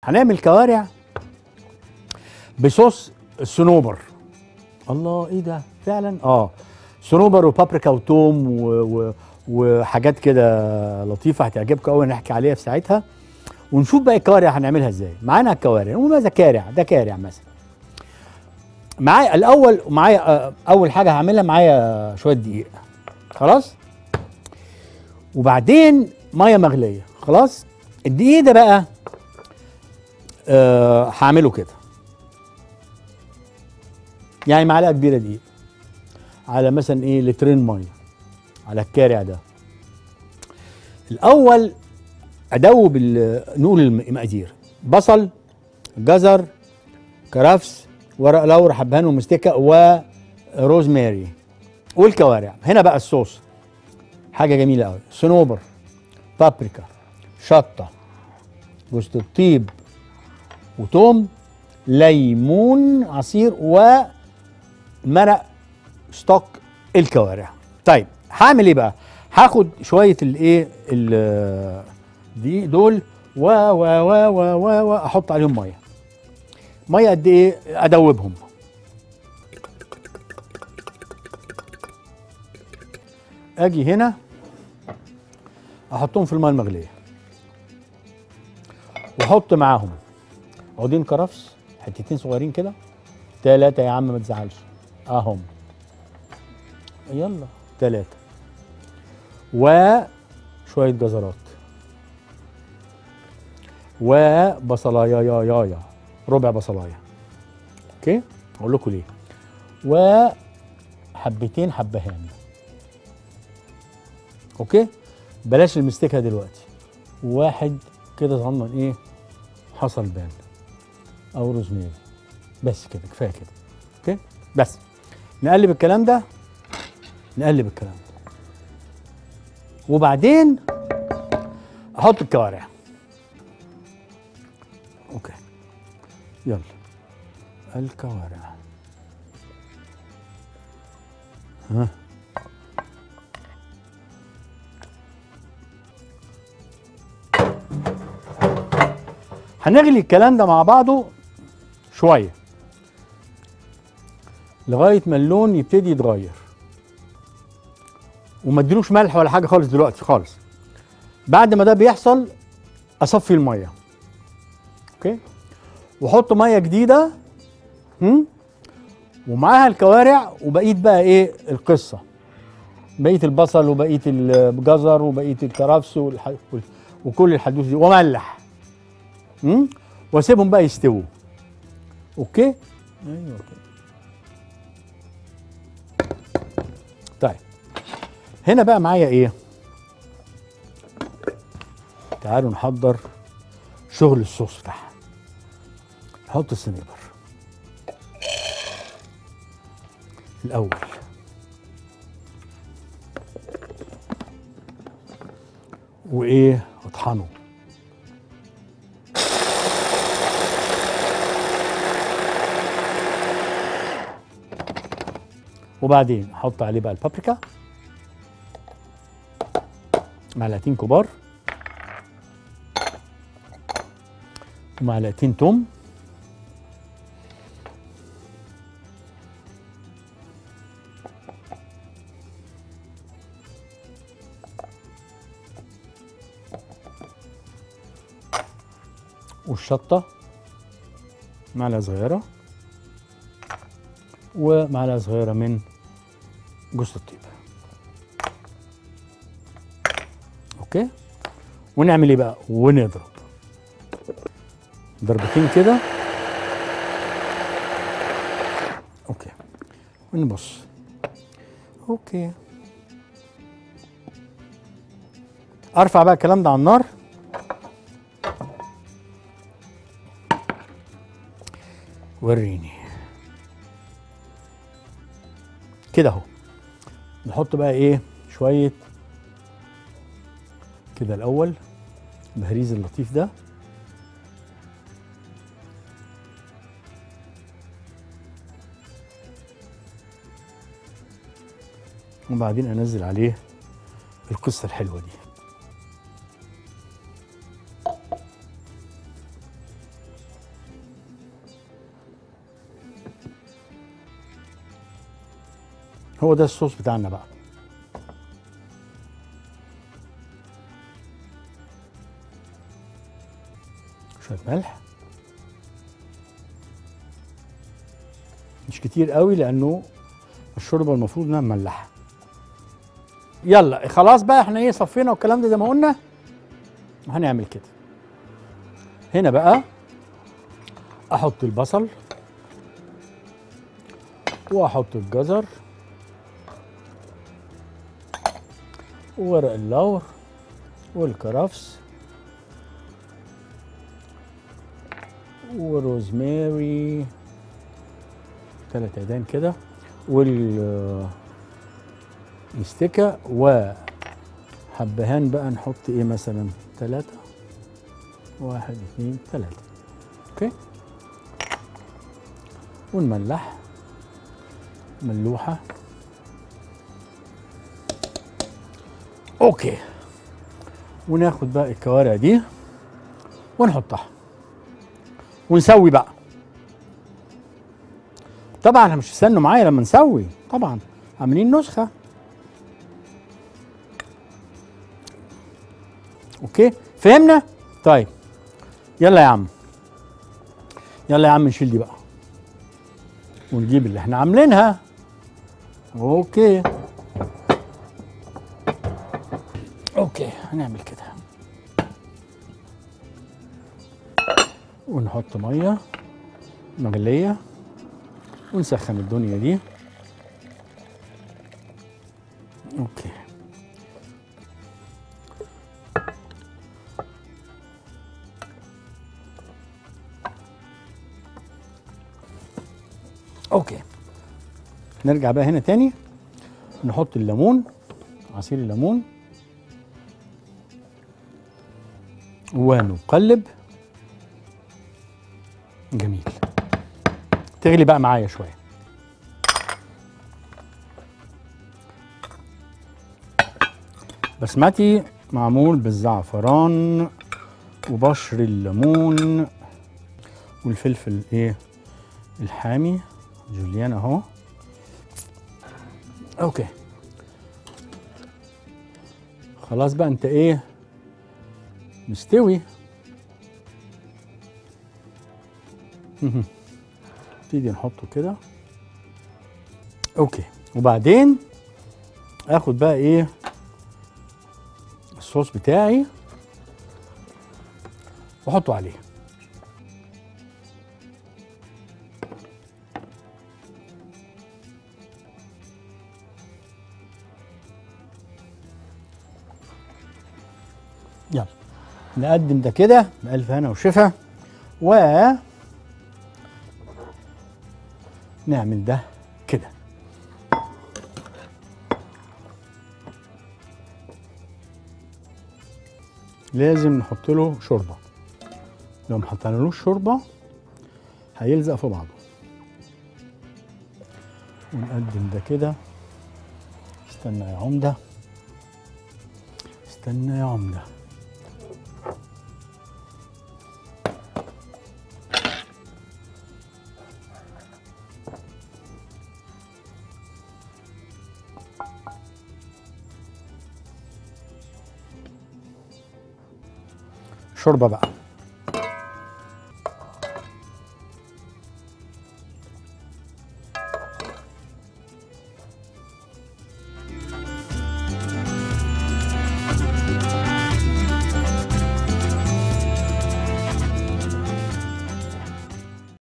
هنعمل كوارع بصوص الصنوبر الله ايه ده فعلا اه صنوبر وبابريكا وتوم و... و... وحاجات كده لطيفه هتعجبكم قوي نحكي عليها في ساعتها ونشوف بقى الكوارع هنعملها ازاي معانا الكوارع وماذا كارع ده كارع مثلا معايا الاول معايا آه، اول حاجه هعملها معايا شويه دقيق خلاص وبعدين ميه مغليه خلاص الدقيق ده بقى آه هعمله كده يعني معلقه كبيره دقيق على مثلا ايه لترين ميه على الكارع ده الاول ادوب ال- نقول المقادير بصل جزر كرفس ورق لورا حبهان ومستكه وروزماري والكوارع هنا بقى الصوص حاجه جميله قوي صنوبر بابريكا شطه جوز الطيب وتوم ليمون عصير ومرق ستوك الكوارع طيب هعمل ايه بقى هاخد شويه الايه ال- دي دول و و و و و و احط عليهم ميه ميه قد ايه ادوبهم اجي هنا احطهم في الميه المغليه واحط معاهم عودين كرفس حتتين صغيرين كده تلاتة يا عم ما تزعلش اهم يلا تلاتة وشوية جزرات وبصلايه يا يا يا ربع بصلايه اوكي اقول لكم ليه وحبتين حبهان اوكي بلاش المستكه دلوقتي واحد كده صغنن ايه حصل بان او روزماري بس كده كفايه كده اوكي بس نقلب الكلام ده نقلب الكلام ده وبعدين احط الكوارع اوكي يلا الكوارع ها هنغلي الكلام ده مع بعضه شويه لغايه ما اللون يبتدي يتغير وما اديلوش ملح ولا حاجه خالص دلوقتي خالص بعد ما ده بيحصل اصفي الميه اوكي واحط ميه جديده هم؟ ومعاها الكوارع وبقيه بقى ايه القصه بقيه البصل وبقيه الجزر وبقيه الكرفس والح... وال- وكل الحدوث دي وملح هم؟ واسيبهم بقى يستووا اوكي ايوه كده طيب هنا بقى معايا ايه تعالوا نحضر شغل الصوص بتاعها نحط السنيبر الاول وايه اطحنه وبعدين احط عليه بقى البابريكا معلقتين كبار ومعلقتين توم والشطة معلقة صغيرة ومعلقة صغيرة من جوز الطيب اوكي ونعمل ايه بقى ونضرب ضربتين كده اوكي ونبص اوكي ارفع بقى الكلام ده على النار وريني كده اهو نحط بقى ايه شويه كده الاول البهريز اللطيف ده وبعدين انزل عليه القصه الحلوه دي هو ده الصوص بتاعنا بقى شويه ملح مش كتير قوي لانه الشوربه المفروض انها مملحه يلا خلاص بقى احنا ايه صفينا والكلام ده زي ما قلنا هنعمل كده هنا بقى احط البصل واحط الجزر وورق اللور والكرفس وروزماري ثلاث عيدان كده وال مستكة وحبهان بقى نحط ايه مثلا ثلاثة واحد اثنين ثلاثة اوكي ونملح ملوحة اوكي وناخد بقى الكوارع دي ونحطها ونسوي بقى طبعا مش استنوا معايا لما نسوي طبعا عاملين نسخه اوكي فهمنا طيب يلا يا عم يلا يا عم نشيل دي بقى ونجيب اللي احنا عاملينها اوكي اوكي هنعمل كده ونحط ميه مغليه ونسخن الدنيا دي اوكي اوكي نرجع بقى هنا تاني نحط الليمون عصير الليمون ونقلب جميل تغلي بقى معايا شويه بسمتي معمول بالزعفران وبشر الليمون والفلفل ايه الحامي جوليان اهو اوكي خلاص بقى انت ايه مستوي نبتدي نحطه كده اوكي وبعدين اخد بقى ايه الصوص بتاعي واحطه عليه يلا نقدم ده كده بألف هنا وشفا و نعمل ده كده لازم نحط له شوربه لو ما حطينالوش شوربه هيلزق في بعضه ونقدم ده كده استنى يا عمده استنى يا عمده شوربه بقى